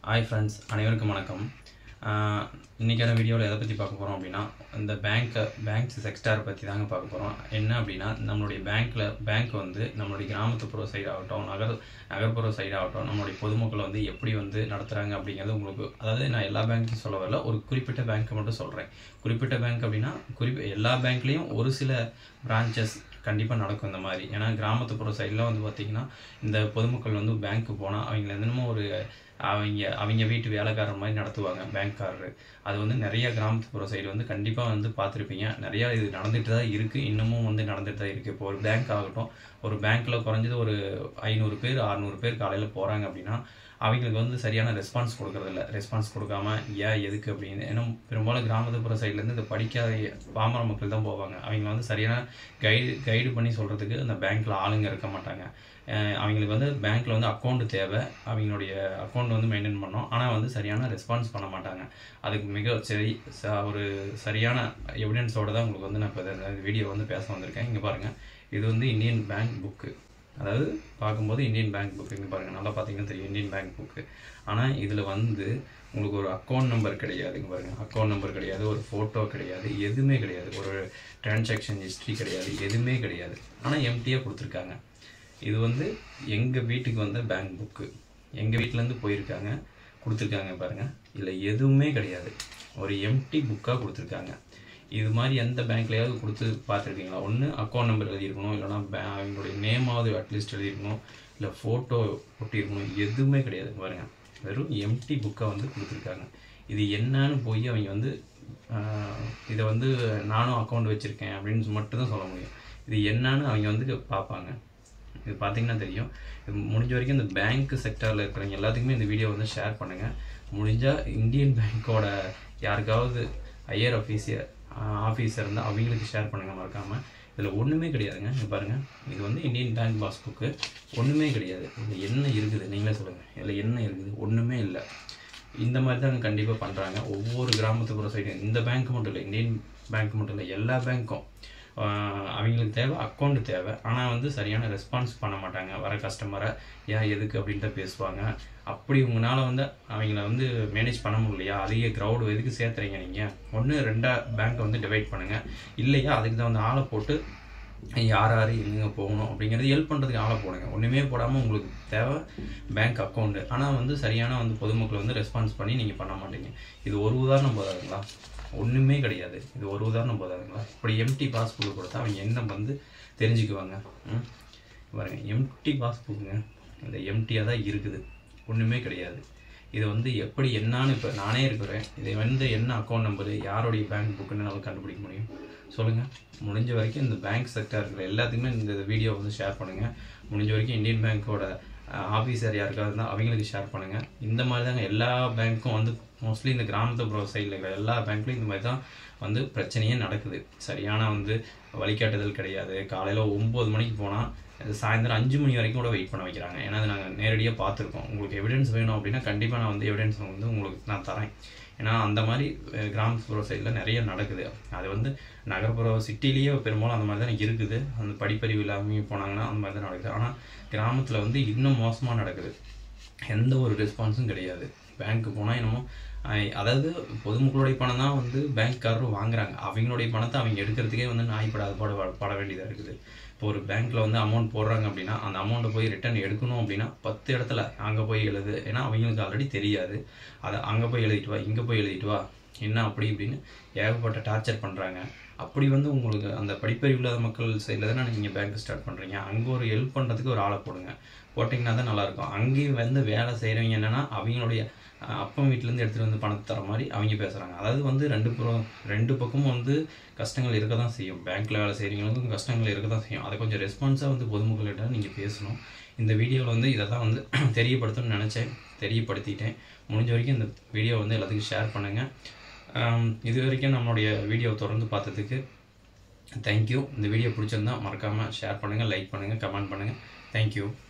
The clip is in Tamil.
ஹாய் ஃப்ரெண்ட்ஸ் அனைவருக்கும் வணக்கம் ஆஹ் இன்னைக்கான வீடியோவில் எதை பற்றி பார்க்க போகிறோம் அப்படின்னா இந்த பேங்க்கை பேங்க் செக்டார் பற்றி தாங்க பார்க்க போகிறோம் என்ன அப்படின்னா நம்மளுடைய பேங்க்கில் பேங்க் வந்து நம்மளுடைய கிராமத்துப்புற சைடு ஆகட்டும் நகர் நகர்ப்புற சைடு ஆகட்டும் நம்மளுடைய பொதுமக்களை வந்து எப்படி வந்து நடத்துகிறாங்க அப்படிங்கிறது உங்களுக்கு அதாவது நான் எல்லா பேங்க்கையும் சொல்ல வரல ஒரு குறிப்பிட்ட பேங்க்கை மட்டும் சொல்கிறேன் குறிப்பிட்ட பேங்க் அப்படின்னா குறிப்பி எல்லா பேங்க்லேயும் ஒரு சில பிரான்ச்சஸ் கண்டிப்பாக நடக்கும் இந்த மாதிரி ஏன்னா கிராமத்துப்புற சைடில் வந்து பார்த்திங்கன்னா இந்த பொதுமக்கள் வந்து பேங்க்கு போனால் அவங்கள என்னமோ ஒரு அவங்க அவங்க வீட்டு வேலைக்காரர் மாதிரி நடத்துவாங்க பேங்க்காரரு அது வந்து நிறைய கிராமத்துப்புற சைடு வந்து கண்டிப்பாக வந்து பார்த்துருப்பீங்க நிறையா இது நடந்துட்டு தான் இருக்குது இன்னமும் வந்து நடந்துட்டு தான் இருக்குது இப்போ ஒரு பேங்க் ஆகட்டும் ஒரு பேங்க்கில் குறைஞ்சது ஒரு ஐநூறு பேர் அறநூறு பேர் காலையில் போகிறாங்க அப்படின்னா அவங்களுக்கு வந்து சரியான ரெஸ்பான்ஸ் கொடுக்கறதில்ல ரெஸ்பான்ஸ் கொடுக்காம ஏன் எதுக்கு அப்படின்னு ஏன்னா பெரும்பாலும் கிராமத்துப்புற சைட்லேருந்து இந்த படிக்காத பாமர மக்கள் தான் போவாங்க அவங்க வந்து சரியான கைடு கைடு பண்ணி சொல்கிறதுக்கு அந்த பேங்க்கில் ஆளுங்க இருக்க மாட்டாங்க அஹ் அவங்களுக்கு வந்து பேங்க்கில் வந்து அக்கௌண்ட் தேவை அவங்களுடைய அக்கௌண்ட் வந்து மெயின்டைன் பண்ணோம் ஆனால் வந்து சரியான ரெஸ்பான்ஸ் பண்ண மாட்டாங்க அதுக்கு மிக சரி ச- ஒரு சரியான எவிடன்ஸோட தான் உங்களுக்கு வந்து நான் இப்போ இந்த வீடியோ வந்து பேச வந்திருக்கேன் இங்கே பாருங்கள் இது வந்து இந்தியன் பேங்க் புக்கு அதாவது பார்க்கும்போது இந்தியன் பேங்க் புக்கு இங்கே பாருங்கள் நல்லா பார்த்தீங்கன்னா தெரியும் இந்தியன் பேங்க் புக்கு ஆனால் இதில் வந்து உங்களுக்கு ஒரு அக்கௌண்ட் நம்பர் கிடையாது இங்கே பாருங்கள் அக்கௌண்ட் நம்பர் கிடையாது ஒரு ஃபோட்டோ கிடையாது எதுவுமே கிடையாது ஒரு டிரான்சாக்ஷன் ஹிஸ்ட்ரி கிடையாது எதுவுமே கிடையாது ஆனால் எம்டியாக கொடுத்துருக்காங்க இது வந்து எங்கள் வீட்டுக்கு வந்த பேங்க் புக்கு எங்கள் வீட்டிலேருந்து போயிருக்காங்க கொடுத்துருக்காங்க பாருங்கள் இதில் எதுவுமே கிடையாது ஒரு எம்டி புக்காக கொடுத்துருக்காங்க இது மாதிரி எந்த பேங்க்லையாவது கொடுத்து பார்த்துருக்கீங்களா ஒன்று அக்கௌண்ட் நம்பர் எழுதியிருக்கணும் இல்லைனா பே அவங்களுடைய நேமாவது அட்லீஸ்ட் எழுதியிருக்கணும் இல்லை ஃபோட்டோ ஒட்டியிருக்கணும் எதுவுமே கிடையாது பாருங்க வெறும் எம்டி புக்கை வந்து கொடுத்துருக்காங்க இது என்னன்னு போய் அவங்க வந்து ஆஹ், இதை வந்து நானும் அக்கௌண்ட் வச்சுருக்கேன் அப்படின்னு மட்டும்தான் சொல்ல முடியும் இது என்னன்னு அவங்க வந்து பார்ப்பாங்க இது பார்த்தீங்கன்னா தெரியும் இது முடிஞ்ச வரைக்கும் இந்த பேங்க் செக்டரில் இருக்கிறவங்க எல்லாத்துக்குமே இந்த வீடியோ வந்து ஷேர் பண்ணுங்கள் முடிஞ்சால் இந்தியன் பேங்க்கோட யாருக்காவது ஐயர் ஆஃபீஸர் ஆஃபீஸர் இருந்தால் அவங்களுக்கு ஷேர் பண்ணுங்கள் மறக்காமல் இதில் ஒன்றுமே கிடையாதுங்க இங்க பாருங்கள் இது வந்து இந்தியன் பேங்க் பாஸ்புக்கு ஒன்றுமே கிடையாது இதில் என்ன இருக்குது நீங்களே சொல்லுங்கள் இதில் என்ன இருக்குது ஒன்றுமே இல்லை இந்த மாதிரி தான் கண்டிப்பாக பண்ணுறாங்க ஒவ்வொரு கிராமத்துப்புற சைடு இந்த பேங்க் மட்டும் இல்லை இந்தியன் பேங்க் மட்டும் இல்லை எல்லா பேங்க்கும் ஆஹ் அவங்களுக்கு தேவை அக்கௌண்ட் தேவை ஆனால் வந்து சரியான ரெஸ்பான்ஸ் பண்ண மாட்டாங்க வர கஸ்டமரை ஏன் எதுக்கு அப்படின்ட்டு பேசுவாங்க அப்படி உங்களால் வந்து அவங்கள வந்து மேனேஜ் பண்ண முடியலையா அதிக க்ரௌடு எதுக்கு சேர்த்துறீங்க நீங்கள் ஒன்று ரெண்டா பேங்க்கை வந்து டிவைட் பண்ணுங்கள் இல்லையா அதுக்கு தான் வந்து ஆளை போட்டு யார் யார் எங்கெங்க போகணும் அப்படிங்கிறது ஹெல்ப் பண்ணுறதுக்கு ஆளை போடுங்க ஒன்றுமே போடாமல் உங்களுக்கு தேவை பேங்க் அக்கௌண்ட்டு ஆனால் வந்து சரியான வந்து பொதுமக்களை வந்து ரெஸ்பான்ஸ் பண்ணி நீங்கள் பண்ண மாட்டீங்க இது ஒரு உதாரணம் போதாதுங்களா ஒன்றுமே கிடையாது இது ஒரு உதாரணம் போதாதுங்களா இப்படி எம்டி பாஸ்புக் கொடுத்தா அவங்க என்ன வந்து தெரிஞ்சுக்குவாங்க ம்? பாருங்க எம்டி பாஸ்புக்குங்க இந்த எம்டியாக தான் இருக்குது ஒன்றுமே கிடையாது இது வந்து எப்படி என்னான்னு இப்போ நானே இருக்கிறேன் இது வந்து என்ன அக்கௌண்ட் நம்பரு யாருடைய பேங்க் புக்குன்னு நம்ம கண்டுபிடிக்க முடியும் சொல்லுங்கள் முடிஞ்ச வரைக்கும் இந்த பேங்க் செக்டர் இருக்கிற எல்லாத்துக்குமே இந்த வீடியோ வந்து ஷேர் பண்ணுங்கள் முடிஞ்ச வரைக்கும் இந்தியன் பேங்க்கோட ஆஃபீஸர் யாருக்காவது இருந்தால் அவங்களுக்கு ஷேர் பண்ணுங்கள் இந்த மாதிரி தாங்க எல்லா பேங்க்கும் வந்து மோஸ்ட்லி இந்த கிராமத்துப்புற சைடில் இருக்கிற எல்லா பேங்க்லையும் இந்த மாதிரி தான் வந்து பிரச்சனையே நடக்குது சரியான வந்து வழிகாட்டுதல் கிடையாது காலையில் ஒம்பது மணிக்கு போனால் சாயந்தரம் அஞ்சு மணி வரைக்கும் கூட வெயிட் பண்ண வைக்கிறாங்க ஏன்னா அது நாங்கள் நேரடியாக பார்த்துருக்கோம் உங்களுக்கு எவிடன்ஸ் வேணும் அப்படின்னா கண்டிப்பாக நான் வந்து எவிடன்ஸ் வந்து உங்களுக்கு நான் தரேன் ஏன்னா அந்த மாதிரி அஹ், கிராமப்புற சைடில் நிறைய நடக்குது அது வந்து நகர்ப்புற சிட்டிலேயே பெரும்பாலும் அந்த மாதிரி தான் இருக்குது அந்த படிப்பறிவு இல்லாமல் போனாங்கன்னா அந்த மாதிரி தான் நடக்குது ஆனால் கிராமத்தில் வந்து இன்னும் மோசமாக நடக்குது எந்த ஒரு ரெஸ்பான்ஸும் கிடையாது பேங்க்கு போனால் என்னமோ அஹ், அதாவது பொதுமக்களுடைய பணம் தான் வந்து பேங்க்காரரும் வாங்குறாங்க அவங்களுடைய பணத்தை அவங்க எடுக்கிறதுக்கே வந்து நாய்ப்படாத பட பட வேண்டியதாக இருக்குது இப்போ ஒரு பேங்க்கில் வந்து அமௌண்ட் போடுறாங்க அப்படின்னா அந்த அமௌண்ட்டை போய் ரிட்டர்ன் எடுக்கணும் அப்படின்னா பத்து இடத்துல அங்கே போய் எழுது ஏன்னா அவங்களுக்கு ஆல்ரெடி தெரியாது அதை அங்கே போய் எழுதிட்டு வா இங்கே போய் எழுதிட்டு வா என்ன அப்படி இப்படின்னு ஏகப்பட்ட டார்ச்சர் பண்ணுறாங்க அப்படி வந்து உங்களுக்கு அந்த படிப்பறிவு இல்லாத மக்கள் சைடில் தானே நீங்கள் பேங்க் ஸ்டார்ட் பண்ணுறீங்க அங்கே ஒரு ஹெல்ப் பண்ணுறதுக்கு ஒரு ஆளை போடுங்க போட்டிங்கன்னா தான் நல்லாயிருக்கும் அங்கேயும் வந்து வேலை செய்கிறவங்க என்னென்னா அவங்களுடைய அஹ், அப்பன் வீட்டிலேருந்து எடுத்துகிட்டு வந்து பணத்தை தர மாதிரி அவங்க பேசுகிறாங்க அதாவது வந்து ரெண்டு புறம் ரெண்டு பக்கமும் வந்து கஷ்டங்கள் இருக்க தான் செய்யும் பேங்க்கில் வேலை செய்கிறவங்களுக்கும் கஷ்டங்கள் இருக்க தான் செய்யும் அதை கொஞ்சம் ரெஸ்பான்ஸாக வந்து பொதுமக்கள்கிட்ட நீங்கள் பேசணும் இந்த வீடியோவில் வந்து இதை தான் வந்து தெரியப்படுத்தணும்னு நினச்சேன் தெரியப்படுத்திட்டேன் முடிஞ்ச வரைக்கும் இந்த வீடியோ வந்து எல்லாத்துக்கும் ஷேர் பண்ணுங்கள் இது வரைக்கும் நம்மளுடைய வீடியோ தொடர்ந்து பார்த்ததுக்கு தேங்க்யூ இந்த வீடியோ பிடிச்சிருந்தா மறக்காமல் ஷேர் பண்ணுங்கள் லைக் பண்ணுங்கள் கமெண்ட் பண்ணுங்கள் தேங்க்யூ